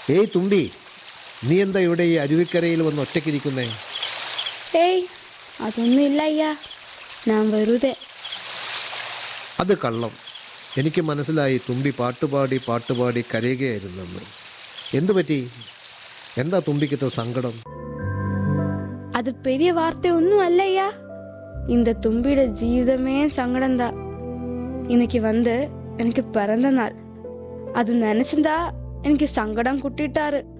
ഏയ് തുമ്പി നീ എന്താ ഇവിടെ ഈ അരുവിക്കരയിൽ വന്ന് ഒറ്റയ്ക്കിരിക്കുന്നേ ഏയ് അതൊന്നും ഇല്ല അയ്യാ ഞാൻ വെറുതെ അത് കള്ളം എനിക്ക് മനസ്സിലായി തുമ്പി പാട്ടുപാടി പാട്ടുപാടി കരയുകയായിരുന്നെന്ന് എന്തു പറ്റി എന്താ തുമ്പിക്കത്തെ സങ്കടം அது பெரிய வார்த்தை ஒன்றும் அல்லையா இந்த தும்பியோட ஜீவிதமே சங்கடம் தான் இன்னைக்கு வந்து எனக்கு பிறந்த நாள் அது நினைச்சிருந்தா எனக்கு சங்கடம் குட்டிட்டாரு